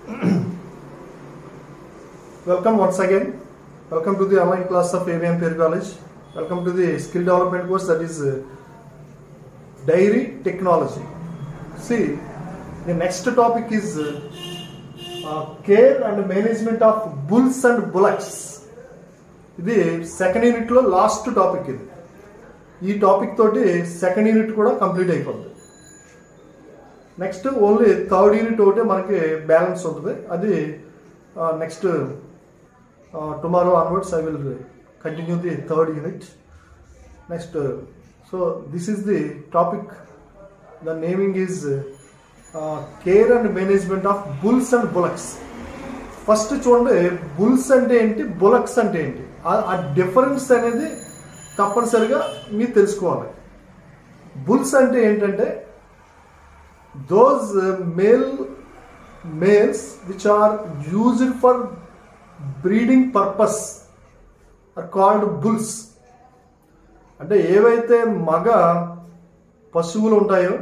Welcome once again. Welcome to the online class of AVM Peer College. Welcome to the skill development course that is uh, dairy technology. See, the next topic is uh, uh, care and management of bulls and bullocks. ఇది second యూనిట్లో last topic ఇది ఈ topic తోటి second unit కూడా complete అయిపోతుంది next only third unit ఒకటే మనకి balance ఉంటుంది అది next tomorrow onwards I will continue the third unit next so this is the topic the naming is care and management of bulls and bullocks first చూడండి bulls అంటే ఏంటి బులక్స్ అంటే ఏంటి ఆ- ఆ డిఫరెన్స్ అనేది తప్పనిసరిగా మీరు తెలుసుకోవాలి బుల్స్ అంటే ఏంటంటే those uh, male males which are used for breeding purpose are called bulls అంటే ఏవైతే మగ పశువులు ఉంటాయో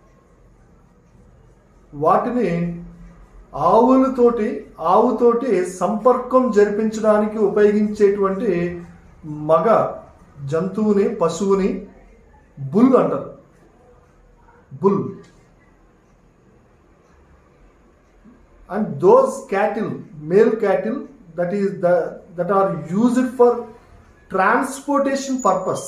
వాటిని ఆవులతోటి ఆవుతోటి సంపర్కం జరిపించడానికి ఉపయోగించేటువంటి మగ జంతువుని పశువుని బుల్ అంటారు bull and those cattle male cattle that is the that are used for transportation purpose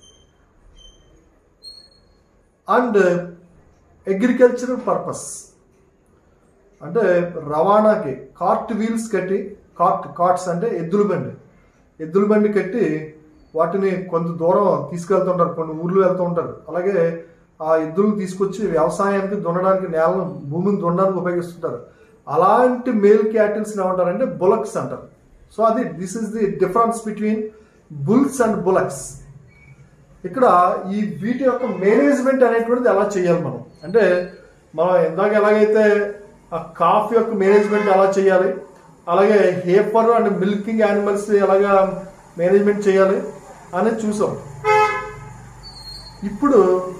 and uh, agricultural purpose అంటే రవాణాకి కార్ట్ వీల్స్ కట్టి కార్ట్ కార్ట్స్ అంటే ఎద్దుల బండి ఎద్దుల బండి కట్టి వాటిని కొంత దూరం తీసుకెళ్తుంటారు కొన్ని ఊర్లు వెళ్తూ ఉంటారు అలాగే ఆ ఎద్దులను తీసుకొచ్చి వ్యవసాయానికి దున్నడానికి నేలను భూమిని దున్నడానికి ఉపయోగిస్తుంటారు అలాంటి మేల్ క్యాటిల్స్ ఏమంటారంటే బులక్స్ అంటారు సో అది this is the difference between bulls and bullocks ఇక్కడ ఈ వీటి యొక్క మేనేజ్మెంట్ అనేటువంటిది ఎలా చేయాలి మనం అంటే మనం ఇందాక ఎలాగైతే ఆ కాఫ్ యొక్క మేనేజ్మెంట్ ఎలా చేయాలి అలాగే హేపర్ అండ్ మిల్కింగ్ యానిమల్స్ ఎలాగా మేనేజ్మెంట్ చేయాలి అనేది చూసాం ఇప్పుడు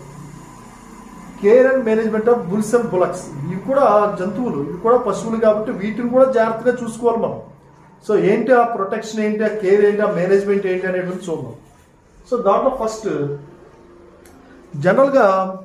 care and management of bulls and bullocks ఇవి కూడా జంతువులు ఇవి కూడా పశువులు కాబట్టి వీటిని కూడా జాగ్రత్తగా చూసుకోవాలి మనం సో ఏంటి ఆ ప్రొటెక్షన్ ఏంటి ఆ కేర్ ఏంటి ఆ మేనేజ్మెంట్ ఏంటి అనేటువంటి చూద్దాం సో దాంట్లో ఫస్ట్ జనరల్గా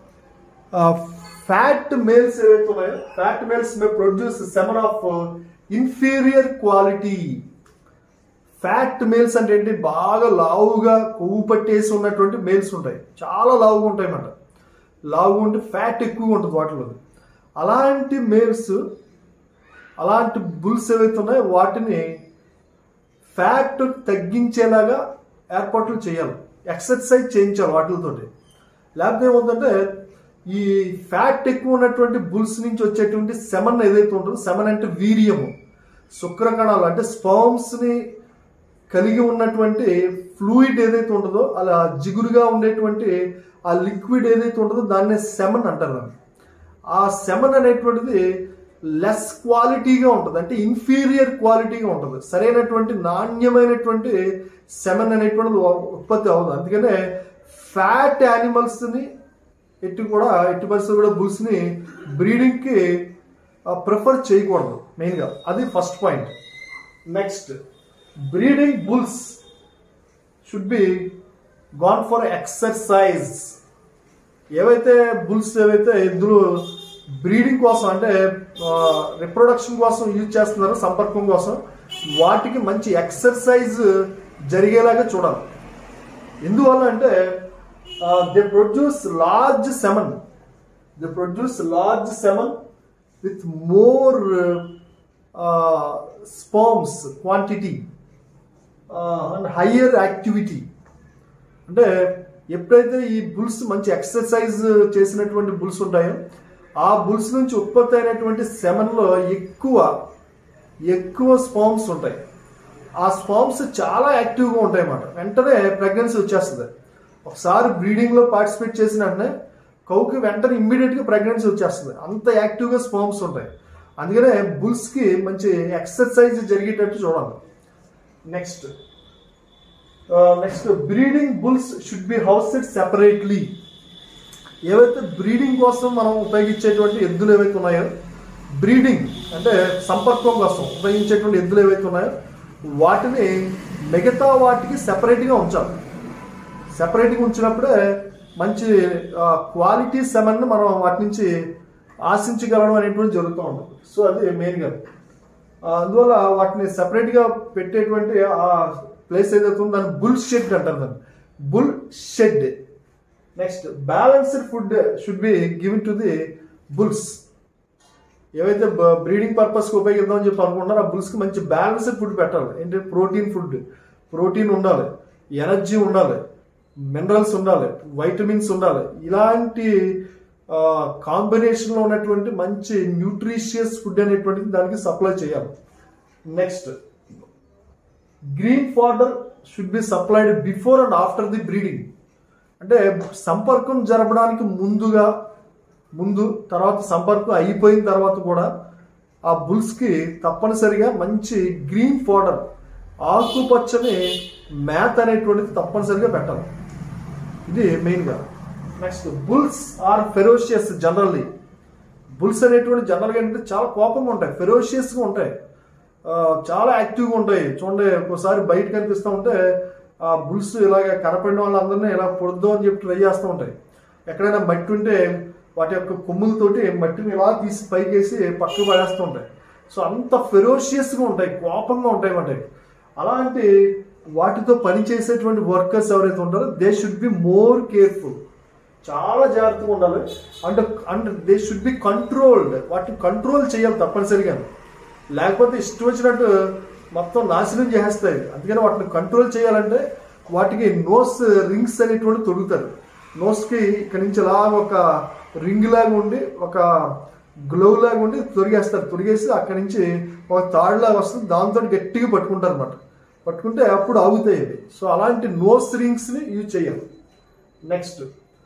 ఫ్యాట్ మేల్స్ ఏవైతే ఉన్నాయో fat males may produce semen of inferior quality fat males అంటే ఏంటి బాగా లావుగా కొవ్వు పట్టేసి ఉన్నటువంటి మేల్స్ ఉంటాయి చాలా లావుగా ఉంటాయి అన్నమాట లావుగా ఉంటే ఫ్యాట్ ఎక్కువగా ఉంటుంది వాటిలో అలాంటి మేల్స్ అలాంటి బుల్స్ ఏవైతే ఉన్నాయో వాటిని ఫ్యాట్ తగ్గించేలాగా ఏర్పాట్లు చేయాలి ఎక్సర్సైజ్ చేయించాలి వాటితోటి లేకపోతే ఏమవుతుందంటే ఈ ఫ్యాట్ ఎక్కువ ఉన్నటువంటి బుల్స్ నుంచి వచ్చేటువంటి సెమన్ ఏదైతే ఉంటుందో సెమన్ అంటే వీర్యము శుక్రకణాలు అంటే స్పర్మ్స్ ని కలిగి ఉన్నటువంటి ఫ్లూయిడ్ ఏదైతే ఉంటుందో అలా జిగురుగా ఉండేటువంటి ఆ లిక్విడ్ ఏదైతే ఉంటుందో దాన్నే సెమన్ అంటారు దాన్ని ఆ సెమన్ అనేటువంటిది లెస్ క్వాలిటీగా ఉంటుంది అంటే ఇన్ఫీరియర్ క్వాలిటీగా ఉంటుంది సరైనటువంటి నాణ్యమైనటువంటి సెమన్ అనేటువంటిది ఉత్పత్తి అవ్వదు అందుకనే ఫ్యాట్ యానిమల్స్ ని ఎట్టి కూడా ఎట్టి పరిస్థితులు కూడా బుల్స్ ని బ్రీడింగ్ కి ప్రిఫర్ చేయకూడదు మెయిన్ గా అది first point next breeding bulls should be gone for exercise ఏవైతే బుల్స్ ఏవైతే ఎద్దులు బ్రీడింగ్ కోసం అంటే రిప్రొడక్షన్ కోసం యూజ్ చేస్తున్నారో సంపర్కం కోసం వాటికి మంచి ఎక్సర్సైజ్ జరిగేలాగా చూడాలి ఎందువల్ల అంటే they produce large semen they produce large semen with more sperms quantity and higher activity అంటే ఎప్పుడైతే ఈ బుల్స్ మంచి ఎక్సర్సైజ్ చేసినటువంటి బుల్స్ ఉంటాయో ఆ బుల్స్ నుంచి ఉత్పత్తి అయినటువంటి సెమన్లో ఎక్కువ ఎక్కువ స్పామ్స్ ఉంటాయి ఆ స్పామ్స్ చాలా యాక్టివ్గా ఉంటాయి అన్నమాట వెంటనే ప్రెగ్నెన్సీ వచ్చేస్తుంది ఒకసారి బ్రీడింగ్లో పార్టిసిపేట్ చేసిన వెంటనే కౌకి వెంటనే ఇమ్మీడియట్గా ప్రెగ్నెన్సీ వచ్చేస్తుంది అంత యాక్టివ్గా స్పామ్స్ ఉంటాయి అందుకనే బుల్స్కి మంచి ఎక్సర్సైజ్ జరిగేటట్టు చూడాలి next next breeding bulls should be housed separately ఏవైతే బ్రీడింగ్ కోసం మనం ఉపయోగించేటువంటి ఎద్దులు ఏవైతే ఉన్నాయో బ్రీడింగ్ అంటే సంపర్కం కోసం ఉపయోగించేటువంటి ఎద్దులు ఏవైతే ఉన్నాయో వాటిని మిగతా వాటికి సెపరేట్గా ఉంచాలి సెపరేట్గా ఉంచినప్పుడే మంచి క్వాలిటీ సెమన్ మనం వాటి నుంచి ఆశించగలడం అనేటువంటి జరుగుతూ ఉంటుంది సో అది మెయిన్గా ఆ, అందువల్ల వాటిని సెపరేట్గా పెట్టేటువంటి ఆ ప్లేస్ ఏదైతే ఉందో దాన్ని బుల్ షెడ్ అంటారు దాన్ని bull shed next balanced food should be given to the bulls ఏవైతే బ్రీడింగ్ పర్పస్కి ఉపయోగిద్దామని చెప్పి అనుకుంటున్నారో ఆ బుల్స్కి మంచి బ్యాలెన్స్డ్ ఫుడ్ పెట్టాలి ఏంటి ప్రోటీన్ ఫుడ్ ప్రోటీన్ ఉండాలి ఎనర్జీ ఉండాలి మినరల్స్ ఉండాలి వైటమిన్స్ ఉండాలి ఇలాంటి కాంబినేషన్లో ఉన్నటువంటి మంచి న్యూట్రిషియస్ ఫుడ్ అనేటువంటిది దానికి సప్లై చేయాలి next green fodder should be supplied before and after the breeding అంటే సంపర్కం జరపడానికి ముందుగా ముందు తర్వాత సంపర్కం అయిపోయిన తర్వాత కూడా ఆ బుల్స్కి తప్పనిసరిగా మంచి గ్రీన్ ఫోడర్ ఆకుపచ్చని మ్యాత్ అనేటువంటిది తప్పనిసరిగా పెట్టాలి ఇది మెయిన్గా next bulls are ferocious generally bulls అనేటువంటి జనరల్గా ఏంటంటే చాలా కోపంగా ఉంటాయి ఫెరోషియస్గా ఉంటాయి ఆ, చాలా యాక్టివ్గా ఉంటాయి చూడండి ఒక్కోసారి బయట కనిపిస్తూ ఉంటే ఆ బుల్స్ ఇలాగ కనపడిన వాళ్ళందరినీ ఇలా పొడుద్దాం అని చెప్పి ట్రై చేస్తూ ఉంటాయి ఎక్కడైనా మట్టి ఉంటే వాటి యొక్క కొమ్ములతోటి మట్టిని ఇలా తీసి పైకేసి పక్కకు పడేస్తూ ఉంటాయి సో అంత ఫెరోషియస్గా ఉంటాయి కోపంగా ఉంటాయి వాటి అలాంటి వాటితో పనిచేసేటువంటి వర్కర్స్ ఎవరైతే ఉంటారో they should be more careful చాలా జాగ్రత్తగా ఉండాలి and and they should be controlled వాటిని కంట్రోల్ చేయాలి తప్పనిసరిగా లేకపోతే ఇష్టం వచ్చినట్టు మొత్తం నాశనం చేసేస్తాయి అందుకని వాటిని కంట్రోల్ చేయాలంటే వాటికి నోస్ రింగ్స్ అనేటువంటి తొడుగుతారు నోస్కి ఇక్కడ నుంచి ఇలా ఒక రింగ్ లాగా ఉండి ఒక గ్లోవ్ లాగా ఉండి తొరిగేస్తారు తొరిగేసి అక్కడి నుంచి ఒక తాడులాగా వస్తుంది దాంతో గట్టిగా పట్టుకుంటారు అనమాట పట్టుకుంటే అప్పుడు ఆగుతాయి ఇవి సో అలాంటి నోస్ రింగ్స్ని యూజ్ చేయాలి next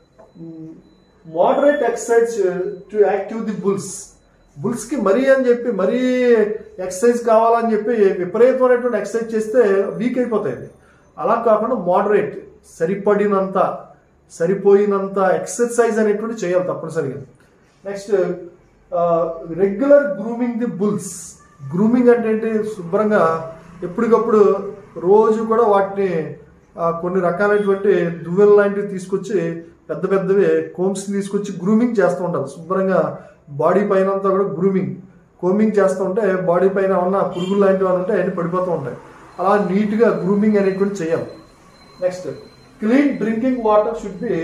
moderate exercise to active the bulls బుల్స్కి మరీ అని చెప్పి మరీ ఎక్సర్సైజ్ కావాలని చెప్పి విపరీతమైనటువంటి ఎక్సర్సైజ్ చేస్తే వీక్ అయిపోతాయి అవి. అలా కాకుండా మోడరేట్ సరిపడినంత సరిపోయినంత ఎక్సర్సైజ్ అనేటువంటి చేయాలి తప్పనిసరిగా next regular grooming the bulls grooming అంటే ఏంటి శుభ్రంగా ఎప్పటికప్పుడు రోజు కూడా వాటిని ఆ, కొన్ని రకాలైనటువంటి దువ్వెల లాంటివి తీసుకొచ్చి పెద్ద పెద్దవి కోమ్స్ తీసుకొచ్చి గ్రూమింగ్ చేస్తూ ఉంటారు శుభ్రంగా బాడీ పైన అంతా కూడా గ్రూమింగ్ కోమింగ్ చేస్తూ ఉంటే బాడీ పైన ఉన్న పురుగులు లాంటివి అని ఉంటే అన్ని పడిపోతూ ఉంటాయి అలా నీట్గా గ్రూమింగ్ అనేటువంటి చేయాలి next clean drinking water should be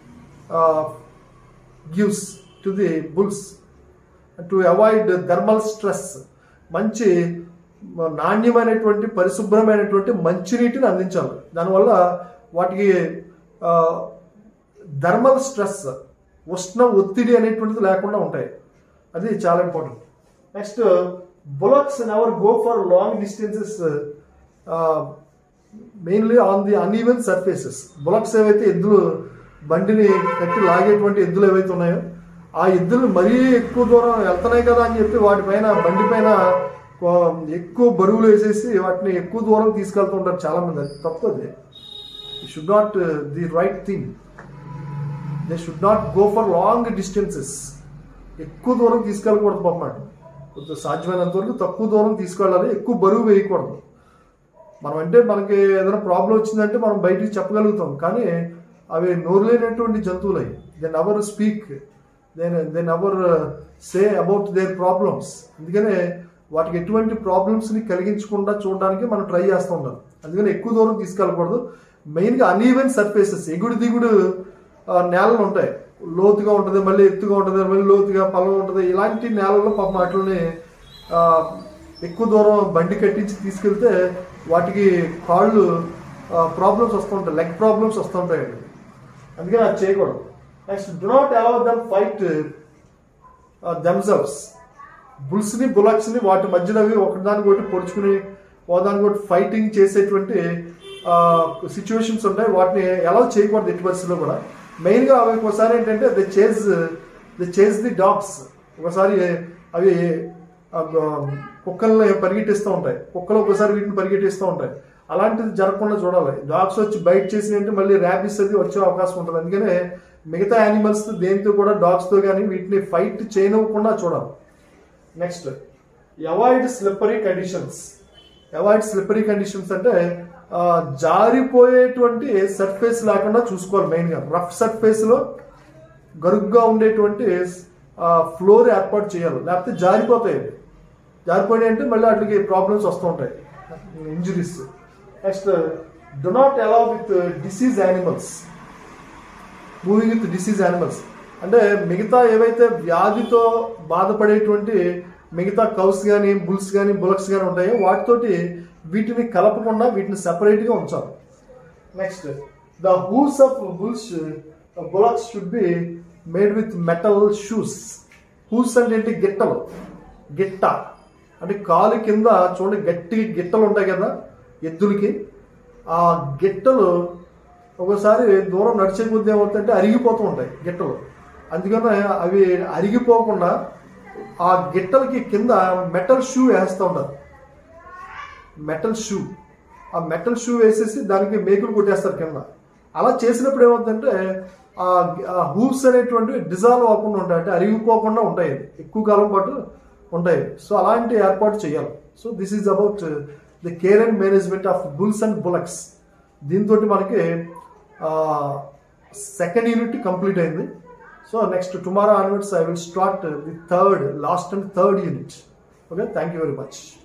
gives to the bulls to avoid thermal stress మంచి నాణ్యమైనటువంటి పరిశుభ్రమైనటువంటి మంచినీటిని అందించాలి దానివల్ల వాటికి థర్మల్ స్ట్రెస్ ఉష్ణ ఒత్తిడి అనేటువంటిది లేకుండా ఉంటాయి అది చాలా important next bullocks never go for long distances mainly on the uneven surfaces bullocks ఏవైతే ఎద్దులు బండిని కట్టి లాగేటువంటి ఎద్దులు ఏవైతే ఉన్నాయో ఆ ఎద్దులు మరీ ఎక్కువ దూరం వెళ్తున్నాయి కదా అని చెప్పి వాటిపైన బండి పైన కో- ఎక్కువ బరువులు వేసేసి వాటిని ఎక్కువ దూరం తీసుకెళ్తూ ఉంటారు చాలా మంది అది తప్పు అది should not the right thing they should not go for long distances ఎక్కువ దూరం తీసుకెళ్ళకూడదు పాపమాట కొంచెం సాధ్యమైనంత వరకు తక్కువ దూరం తీసుకెళ్ళాలి ఎక్కువ బరువు వేయకూడదు మనం అంటే మనకి ఏదైనా ప్రాబ్లం వచ్చిందంటే మనం బయటికి చెప్పగలుగుతాం కానీ అవి నోరు లేనటువంటి జంతువులు అవి then our speak then then our say about their problems అందుకనే వాటికి ఎటువంటి ప్రాబ్లమ్స్ని కలిగించకుండా చూడడానికి మనం ట్రై చేస్తూ ఉంటాం అందుకని ఎక్కువ దూరం తీసుకెళ్ళకూడదు మెయిన్గా అన్ఈవెన్ సర్ఫేసెస్ ఎగుడు దిగుడు ఆ, నేలలు ఉంటాయి లోతుగా ఉంటుంది మళ్ళీ ఎత్తుగా ఉంటుంది మళ్ళీ లోతుగా పల్లం ఉంటుంది ఇలాంటి నేలల్లో పాపం వాటిని ఆ, ఎక్కువ దూరం బండి కట్టించి తీసుకెళ్తే వాటికి కాళ్ళు ప్రాబ్లమ్స్ వస్తూ ఉంటాయి లెగ్ ప్రాబ్లమ్స్ వస్తూ ఉంటాయండి అందుకని అది చేయకూడదు next do not allow them fight themselves బుల్స్ని బులక్స్ని వాటి మధ్యలో అవి ఒకదానికి ఒకటి పొడుచుకుని ఒకదానికి ఒకటి ఫైటింగ్ చేసేటువంటి సిచ్యువేషన్స్ ఉంటాయి వాటిని ఎలా చేయకూడదు ఎట్టి పరిస్థితుల్లో కూడా మెయిన్గా అవి ఒకసారి ఏంటంటే the chase the chase the dogs ఒకసారి అవి ఆ, గ- కుక్కల్ని పరిగెట్టిస్తూ ఉంటాయి కుక్కలు ఒకసారి వీటిని పరిగెట్టిస్తూ ఉంటాయి అలాంటిది జరగకుండా చూడాలి డాగ్స్ వచ్చి బైట్ చేసినంటే మళ్ళీ ర్యాబిస్ అది వచ్చే అవకాశం ఉంటుంది అందుకనే మిగతా యానిమల్స్ దేంతో కూడా డాగ్స్తో కానీ వీటిని ఫైట్ చేయనివ్వకుండా చూడాలి next avoid slippery conditions avoid slippery conditions అంటే ఆ, జారిపోయేటువంటి సర్ఫేస్ లేకుండా చూసుకోవాలి మెయిన్గా రఫ్ సర్ఫేస్లో గరుగ్గా ఉండేటువంటి ఫ్లోర్ ఏర్పాటు చేయాలి లేకపోతే జారిపోతాయి అవి. జారిపోయినాయి అంటే మళ్ళీ వాటికి ప్రాబ్లమ్స్ వస్తూ ఉంటాయి injuries next do not allow with disease animals moving with disease animals అంటే మిగతా ఏవైతే వ్యాధితో బాధపడేటువంటి మిగతా కౌస్ కానీ బుల్స్ కానీ బులక్స్ కానీ ఉంటాయో వాటితోటి వీటిని కలపకుండా వీటిని సెపరేట్గా ఉంచాలి next the hooves of bulls bullocks should be made with metal shoes hooves అంటే ఏంటి గిట్టలు గిట్ట అంటే కాలు కింద చూడండి గట్టి గిట్టలు ఉంటాయి కదా ఎద్దులకి ఆ గిట్టలు ఒకసారి దూరం నడిచే కొద్ది ఏమవుతుందంటే అరిగిపోతూ ఉంటాయి గిట్టలు అందుకని అవి అరిగిపోకుండా ఆ గిట్టలకి కింద మెటల్ షూ వేస్తూ ఉంటారు మెటల్ షూ ఆ మెటల్ షూ వేసేసి దానికి మేకులు కొట్టేస్తారు కింద అలా చేసినప్పుడు ఏమవుతుందంటే ఆ హూప్స్ అనేటువంటివి డిజాల్వ్ అవ్వకుండా ఉంటాయి అంటే అరిగిపోకుండా ఉంటాయి అవి. ఎక్కువ కాలం పాటు ఉంటాయి సో అలాంటి ఏర్పాటు చేయాలి so this is about the care and management of bulls and bullocks దీంతో మనకి సెకండ్ యూనిట్ కంప్లీట్ అయింది so next tomorrow onwards I will start the third last and third unit okay thank you very much